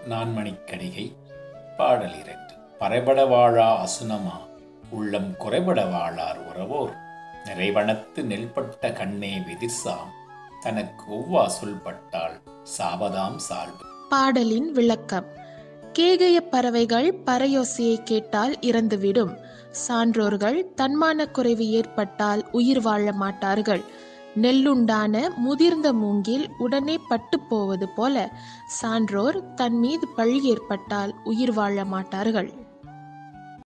நான்மணிக்கடிகை பாடல் இரண்டு பறைபட வாழா அசுனமா உள்ளம் குறைபட வாழார் உறவோர் நிறைவனத்து நெல்பட்ட கண்ணே வெதிர்சாம் தனக்கு ஒவ்வா சொல்பட்டால் சாபதாம் சால்பு பாடலின் விளக்கம் கேகய பறவைகள் பறையோசையை கேட்டால் இறந்துவிடும் சான்றோர்கள் தன்மான குறைவு ஏற்பட்டால் உயிர் வாழ மாட்டார்கள் நெல்லுண்டான முதிர்ந்த மூங்கில் உடனே பட்டு போவது போல சான்றோர் தன் மீது பழி ஏற்பட்டால் உயிர் வாழ மாட்டார்கள்